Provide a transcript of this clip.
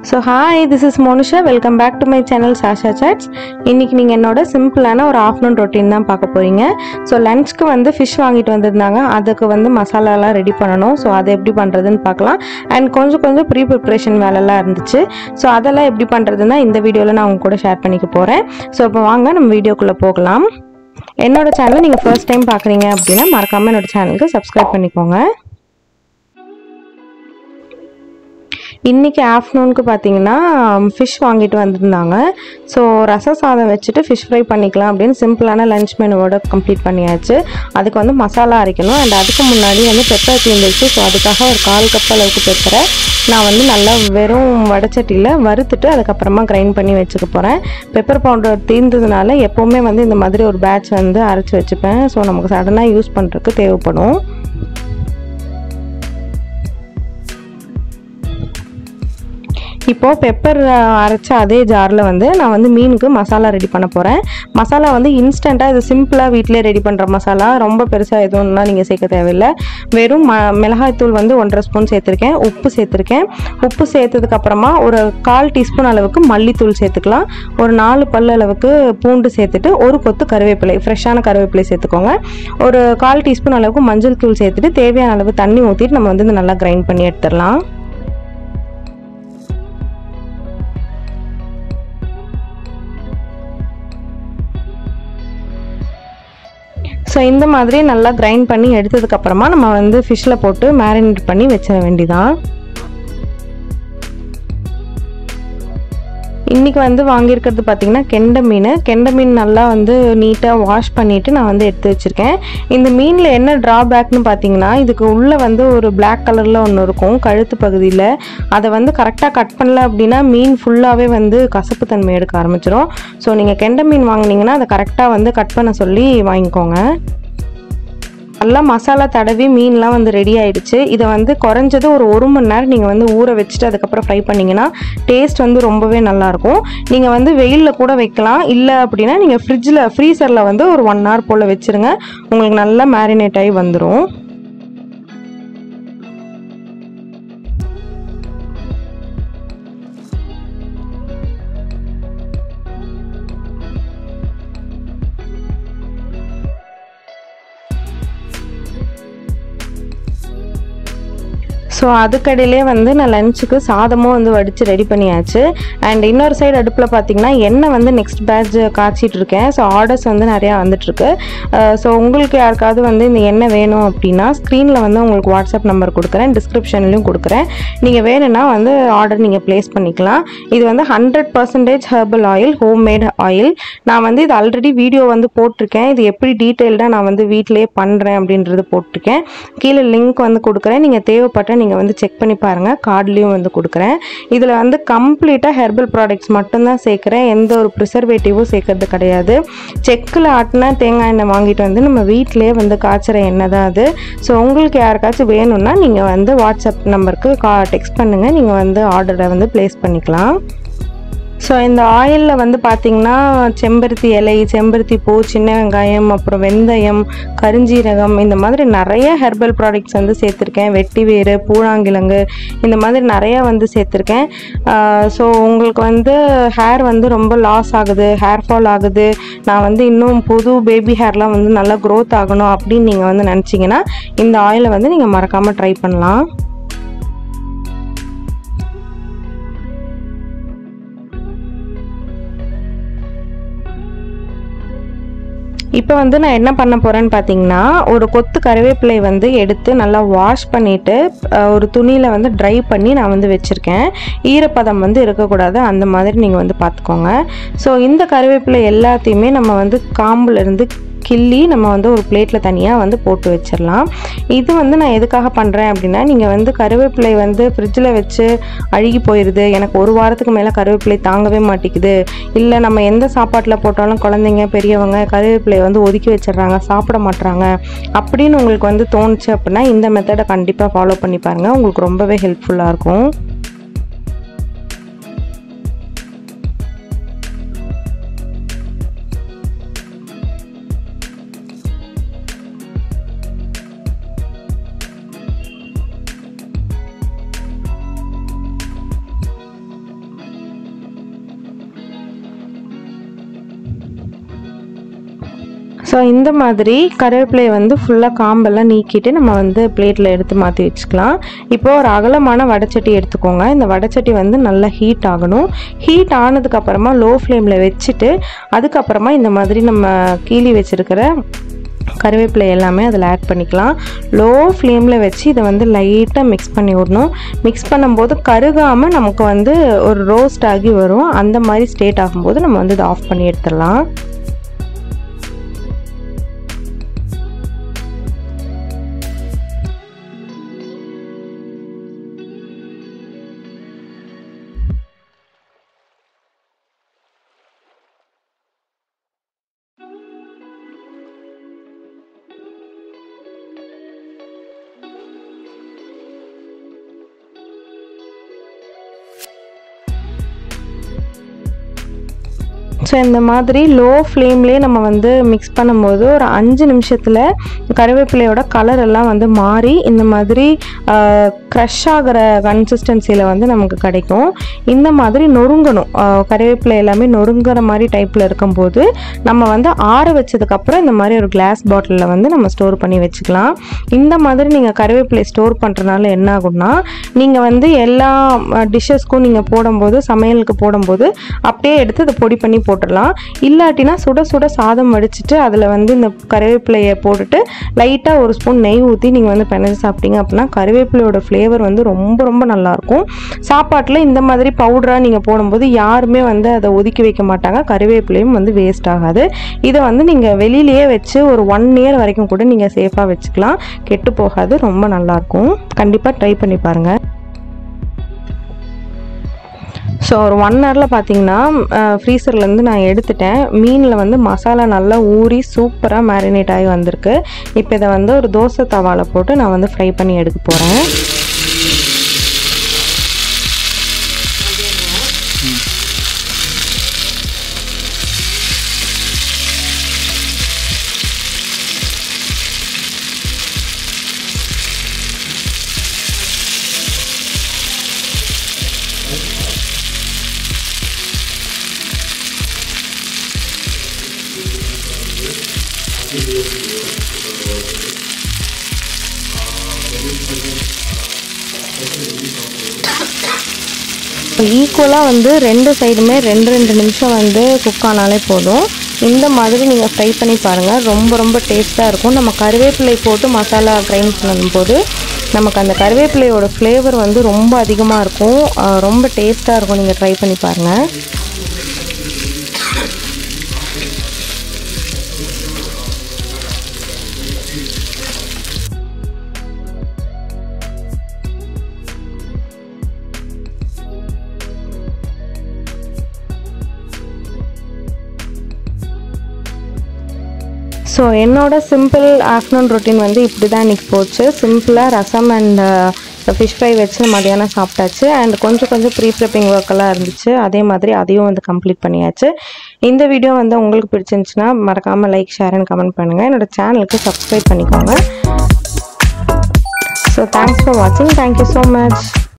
so hi this is Monisha welcome back to my channel Sasha chats இன்னைக்கு நீங்கள் என்னோட சிம்பிளான ஒரு ஆஃப்டர்நூன் ரொட்டீன் தான் பார்க்க போகிறீங்க ஸோ லஞ்ச்க்கு வந்து ஃபிஷ் வாங்கிட்டு வந்திருந்தாங்க அதுக்கு வந்து மசாலாலாம் ரெடி பண்ணணும் ஸோ அதை எப்படி பண்ணுறதுன்னு பார்க்கலாம் அண்ட் கொஞ்சம் கொஞ்சம் ப்ரீ ப்ரிப்ரேஷன் வேலைலாம் இருந்துச்சு ஸோ அதெல்லாம் எப்படி பண்ணுறதுன்னா இந்த வீடியோவில் நான் உங்க கூட ஷேர் பண்ணிக்க போகிறேன் ஸோ இப்போ வாங்க நம்ம வீடியோக்குள்ளே போகலாம் என்னோட சேனல் நீங்கள் ஃபர்ஸ்ட் டைம் பார்க்குறீங்க அப்படின்னா மறக்காமல் என்னோட சேனலுக்கு சப்ஸ்கிரைப் பண்ணிக்கோங்க இன்றைக்கி ஆஃப்டர்நூனுக்கு பார்த்தீங்கன்னா ஃபிஷ் வாங்கிட்டு வந்திருந்தாங்க ஸோ ரச சாதம் வச்சுட்டு ஃபிஷ் ஃப்ரை பண்ணிக்கலாம் அப்படின்னு சிம்பிளான லஞ்ச் மெனுவோட கம்ப்ளீட் பண்ணியாச்சு அதுக்கு வந்து மசாலா அரைக்கணும் அண்ட் அதுக்கு முன்னாடி வந்து பெப்பர் தீர்ந்துச்சு ஸோ அதுக்காக ஒரு கால் கப் அளவுக்கு பெப்பரை நான் வந்து நல்லா வெறும் வடச்சட்டியில் வறுத்துட்டு அதுக்கப்புறமா கிரைண்ட் பண்ணி வச்சுக்க போகிறேன் பெப்பர் பவுடர் தீர்ந்ததுனால எப்போவுமே வந்து இந்த மாதிரி ஒரு பேட்ச் வந்து அரைச்சி வச்சுப்பேன் ஸோ நமக்கு சடனாக யூஸ் பண்ணுறதுக்கு தேவைப்படும் இப்போது பெப்பர் அரைச்ச அதே ஜாரில் வந்து நான் வந்து மீனுக்கு மசாலா ரெடி பண்ண போகிறேன் மசாலா வந்து இன்ஸ்டண்ட்டாக இது சிம்பிளாக வீட்டிலே ரெடி பண்ணுற மசாலா ரொம்ப பெருசாக எதுவும்லாம் நீங்கள் சேர்க்க தேவையில்லை வெறும் ம மிளகாய்த்தூள் வந்து ஒன்றரை ஸ்பூன் சேர்த்துருக்கேன் உப்பு சேர்த்துருக்கேன் உப்பு சேர்த்ததுக்கப்புறமா ஒரு கால் டீஸ்பூன் அளவுக்கு மல்லித்தூள் சேர்த்துக்கலாம் ஒரு நாலு பல் அளவுக்கு பூண்டு சேர்த்துட்டு ஒரு கொத்து கருவேப்பிலை ஃப்ரெஷ்ஷான கருவேப்பிலை சேர்த்துக்கோங்க ஒரு கால் டீஸ்பூன் அளவுக்கு மஞ்சள் தூள் சேர்த்துட்டு தேவையான அளவு தண்ணி ஊற்றிட்டு நம்ம வந்து இதை நல்லா கிரைண்ட் பண்ணி எடுத்துடலாம் ஸோ இந்த மாதிரி நல்லா கிரைண்ட் பண்ணி எடுத்ததுக்கப்புறமா நம்ம வந்து ஃபிஷ்ஷில் போட்டு மேரினேட் பண்ணி வச்சிட வேண்டிதான் இன்றைக்கி வந்து வாங்கியிருக்கிறது பார்த்திங்கன்னா கெண்டை மீன் கெண்டை மீன் நல்லா வந்து நீட்டாக வாஷ் பண்ணிவிட்டு நான் வந்து எடுத்து வச்சுருக்கேன் இந்த மீனில் என்ன ட்ராபேக்னு பார்த்தீங்கன்னா இதுக்கு உள்ளே வந்து ஒரு பிளாக் கலரில் ஒன்று இருக்கும் கழுத்து பகுதியில் அதை வந்து கரெக்டாக கட் பண்ணல அப்படின்னா மீன் ஃபுல்லாகவே வந்து கசப்பு தன்மை எடுக்க ஆரம்பிச்சிடும் ஸோ நீங்கள் கெண்டை மீன் வாங்கினீங்கன்னா அதை கரெக்டாக வந்து கட் பண்ண சொல்லி வாங்கிக்கோங்க நல்லா மசாலா தடவி மீன்லாம் வந்து ரெடி ஆயிடுச்சு இதை வந்து குறைஞ்சது ஒரு ஒரு மணி நேரம் நீங்கள் வந்து ஊற வச்சுட்டு அதுக்கப்புறம் ஃப்ரை பண்ணிங்கன்னா டேஸ்ட் வந்து ரொம்பவே நல்லாயிருக்கும் நீங்கள் வந்து வெயிலில் கூட வைக்கலாம் இல்லை அப்படின்னா நீங்கள் ஃப்ரிட்ஜில் ஃப்ரீசரில் வந்து ஒரு ஒன் ஹவர் போல் வச்சுருங்க உங்களுக்கு நல்லா மேரினேட் ஆகி வந்துடும் ஸோ அதுக்கடையிலே வந்து நான் லஞ்சுக்கு சாதமும் வந்து வடித்து ரெடி பண்ணியாச்சு அண்ட் இன்னொரு சைடு அடுப்பில் பார்த்தீங்கன்னா எண்ணெய் வந்து நெக்ஸ்ட் பேட்ச் காய்ச்சிட்டு இருக்கேன் ஸோ ஆர்டர்ஸ் வந்து நிறையா வந்துட்டுருக்கு ஸோ உங்களுக்கு யாருக்காவது வந்து இந்த எண்ணெய் வேணும் அப்படின்னா ஸ்க்ரீனில் வந்து உங்களுக்கு வாட்ஸ்அப் நம்பர் கொடுக்குறேன் டிஸ்கிரிப்ஷன்லையும் கொடுக்குறேன் நீங்கள் வேணும்னா வந்து ஆர்டர் நீங்கள் ப்ளேஸ் பண்ணிக்கலாம் இது வந்து hundred percentage herbal oil home made oil நான் வந்து இது ஆல்ரெடி வீடியோ வந்து போட்டிருக்கேன் இது எப்படி டீட்டெயில்டாக நான் வந்து வீட்டிலேயே பண்ணுறேன் அப்படின்றது போட்டிருக்கேன் கீழே லிங்க் வந்து கொடுக்குறேன் நீங்கள் தேவைப்பட்ட நீங்கள் வந்து செக் பண்ணி பாருங்கள் கார்ட்லேயும் வந்து கொடுக்குறேன் இதில் வந்து கம்ப்ளீட்டாக ஹெர்பல் ப்ராடக்ட்ஸ் மட்டும்தான் சேர்க்குறேன் எந்த ஒரு ப்ரிசர்வேட்டிவும் சேர்க்கறது கிடையாது செக்கில் ஆட்டின தேங்காய் எண்ணெய் வாங்கிட்டு வந்து நம்ம வீட்டிலே வந்து காய்ச்சுற எண்ணெய் தான் அது ஸோ உங்களுக்கு யாருக்காச்சும் வேணும்னா நீங்கள் வந்து வாட்ஸ்அப் நம்பருக்கு கா டெக்ஸ்ட் பண்ணுங்கள் நீங்கள் வந்து ஆர்டரை வந்து ப்ளேஸ் பண்ணிக்கலாம் ஸோ இந்த ஆயிலில் வந்து பார்த்திங்கன்னா செம்பருத்தி இலை செம்பருத்தி பூ சின்ன வெங்காயம் அப்புறம் வெந்தயம் கருஞ்சீரகம் இந்த மாதிரி நிறைய ஹெர்பல் ப்ராடக்ட்ஸ் வந்து சேர்த்துருக்கேன் வெட்டி வேறு பூழாங்கிழங்கு இந்த மாதிரி நிறையா வந்து சேர்த்துருக்கேன் ஸோ உங்களுக்கு வந்து ஹேர் வந்து ரொம்ப லாஸ் ஆகுது ஹேர் ஃபால் ஆகுது நான் வந்து இன்னும் புது பேபி ஹேர்லாம் வந்து நல்லா க்ரோத் ஆகணும் அப்படின்னு நீங்கள் வந்து நினச்சிங்கன்னா இந்த ஆயிலை வந்து நீங்கள் மறக்காமல் ட்ரை பண்ணலாம் இப்போ வந்து நான் என்ன பண்ண போகிறேன்னு பார்த்தீங்கன்னா ஒரு கொத்து கருவேப்பிலை வந்து எடுத்து நல்லா வாஷ் பண்ணிவிட்டு ஒரு துணியில் வந்து ட்ரை பண்ணி நான் வந்து வச்சுருக்கேன் ஈரப்பதம் வந்து இருக்கக்கூடாது அந்த மாதிரி நீங்கள் வந்து பார்த்துக்கோங்க ஸோ இந்த கருவேப்பிலை எல்லாத்தையுமே நம்ம வந்து காம்புலேருந்து கிள்ளி நம்ம வந்து ஒரு பிளேட்டில் தனியாக வந்து போட்டு வச்சிடலாம் இது வந்து நான் எதுக்காக பண்ணுறேன் அப்படின்னா நீங்கள் வந்து கருவேப்பிலை வந்து ஃப்ரிட்ஜில் வச்சு அழுகி போயிடுது எனக்கு ஒரு வாரத்துக்கு மேலே கருவேப்பிலை தாங்கவே மாட்டேங்குது இல்லை நம்ம எந்த சாப்பாட்டில் போட்டாலும் குழந்தைங்க பெரியவங்க கருவேப்பிலை வந்து ஒதுக்கி வச்சிடுறாங்க சாப்பிட மாட்றாங்க அப்படின்னு உங்களுக்கு வந்து தோணுச்சு அப்படின்னா இந்த மெத்தடை கண்டிப்பாக ஃபாலோ பண்ணி பாருங்கள் உங்களுக்கு ரொம்பவே ஹெல்ப்ஃபுல்லாக இருக்கும் ஸோ இந்த மாதிரி கருவேப்பிலையை வந்து ஃபுல்லாக காம்பெல்லாம் நீக்கிட்டு நம்ம வந்து பிளேட்டில் எடுத்து மாற்றி வச்சுக்கலாம் இப்போ ஒரு அகலமான வடைச்சட்டி எடுத்துக்கோங்க இந்த வடைச்சட்டி வந்து நல்லா ஹீட் ஆகணும் ஹீட் ஆனதுக்கப்புறமா லோ ஃப்ளேமில் வச்சுட்டு அதுக்கப்புறமா இந்த மாதிரி நம்ம கீழி வச்சுருக்கிற கருவேப்பிலை எல்லாமே அதில் ஆட் பண்ணிக்கலாம் லோ ஃப்ளேமில் வச்சு இதை வந்து லைட்டாக மிக்ஸ் பண்ணி விடணும் மிக்ஸ் பண்ணும்போது கருகாமல் நமக்கு வந்து ஒரு ரோஸ்ட் ஆகி வரும் அந்த மாதிரி ஸ்டேட் ஆகும்போது நம்ம வந்து இதை ஆஃப் பண்ணி எடுத்துடலாம் ஸோ இந்த மாதிரி லோ ஃப்ளேம்லேயே நம்ம வந்து மிக்ஸ் பண்ணும்போது ஒரு அஞ்சு நிமிஷத்தில் கருவேப்பிலையோட கலர் எல்லாம் வந்து மாறி இந்த மாதிரி க்ரஷ் ஆகிற கன்சிஸ்டன்சியில் வந்து நமக்கு கிடைக்கும் இந்த மாதிரி நொறுங்கணும் ஆஹ் கருவேப்பிலை எல்லாமே நொறுங்குற மாதிரி டைப்பில் இருக்கும்போது நம்ம வந்து ஆற வச்சதுக்கப்புறம் இந்த மாதிரி ஒரு கிளாஸ் பாட்டிலில் வந்து நம்ம ஸ்டோர் பண்ணி வச்சுக்கலாம் இந்த மாதிரி நீங்கள் கருவேப்பிலை ஸ்டோர் பண்ணுறதுனால என்ன ஆகும்னா நீங்கள் வந்து எல்லா டிஷ்ஷஸ்க்கும் நீங்கள் போடும்போது சமையலுக்கு போடும்போது அப்படியே எடுத்து அதை பொடி பண்ணி போட்டுடலாம் இல்லாட்டினா சுட சுட சாதம் வடிச்சிட்டு அதில் வந்து இந்த கருவேப்பிலையை போட்டுட்டு லைட்டாக ஒரு ஸ்பூன் நெய் ஊற்றி நீங்கள் வந்து பிணைஞ்சு சாப்பிட்டீங்க அப்படின்னா கருவேப்பிலையோட ஃப்ளேவர் வந்து ரொம்ப ரொம்ப நல்லாயிருக்கும் சாப்பாட்டில் இந்த மாதிரி பவுடராக நீங்கள் போடும்போது யாருமே வந்து அதை ஒதுக்கி வைக்க மாட்டாங்க கருவேப்பிலையும் வந்து வேஸ்ட் ஆகாது இதை வந்து நீங்கள் வெளியிலேயே வச்சு ஒரு ஒன் இயர் வரைக்கும் கூட நீங்கள் சேஃபாக வச்சுக்கலாம் கெட்டு போகாது ரொம்ப நல்லாயிருக்கும் கண்டிப்பாக ட்ரை பண்ணி பாருங்கள் ஸோ ஒரு ஒன் ஹவரில் பார்த்தீங்கன்னா ஃப்ரீசர்லேருந்து நான் எடுத்துட்டேன் மீனில் வந்து மசாலா நல்லா ஊறி சூப்பராக மேரினேட் ஆகி வந்திருக்கு இப்போ இதை வந்து ஒரு தோசை தவாவில் போட்டு நான் வந்து ஃப்ரை பண்ணி எடுக்க போகிறேன் ஈக்குவலாக வந்து ரெண்டு சைடுமே ரெண்டு ரெண்டு நிமிஷம் வந்து குக் ஆனாலே போதும் இந்த மாதிரி நீங்கள் ஃப்ரை பண்ணி பாருங்கள் ரொம்ப ரொம்ப டேஸ்ட்டாக இருக்கும் நம்ம கருவேப்பிலை போட்டு மசாலா கிரைண்ட் பண்ணும்போது நமக்கு அந்த கருவேப்பிலையோட ஃப்ளேவர் வந்து ரொம்ப அதிகமாக இருக்கும் அஹ் ரொம்ப டேஸ்ட்டாக இருக்கும் நீங்கள் ட்ரை பண்ணி பாருங்கள் ஸோ என்னோட சிம்பிள் ஆஃப்டர்நூன் ரொட்டீன் வந்து இப்படி தான் இன்றைக்கி போச்சு சிம்பிளாக ரசம் அண்ட் ஃபிஷ் ஃப்ரை வச்சு மதியானம் சாப்பிட்டாச்சு அண்ட் கொஞ்சம் கொஞ்சம் ப்ரீ ப்ரிப்பிங் ஒர்க்கெல்லாம் இருந்துச்சு அதே மாதிரி அதையும் வந்து கம்ப்ளீட் பண்ணியாச்சு இந்த வீடியோ வந்து உங்களுக்கு பிடிச்சிருந்துச்சுன்னா மறக்காமல் லைக் ஷேர் அண்ட் கமெண்ட் பண்ணுங்கள் என்னோட சேனலுக்கு சப்ஸ்கிரைப் பண்ணிக்கோங்க ஸோ தேங்க்ஸ் ஃபார் வாட்சிங் தேங்க்யூ ஸோ மச்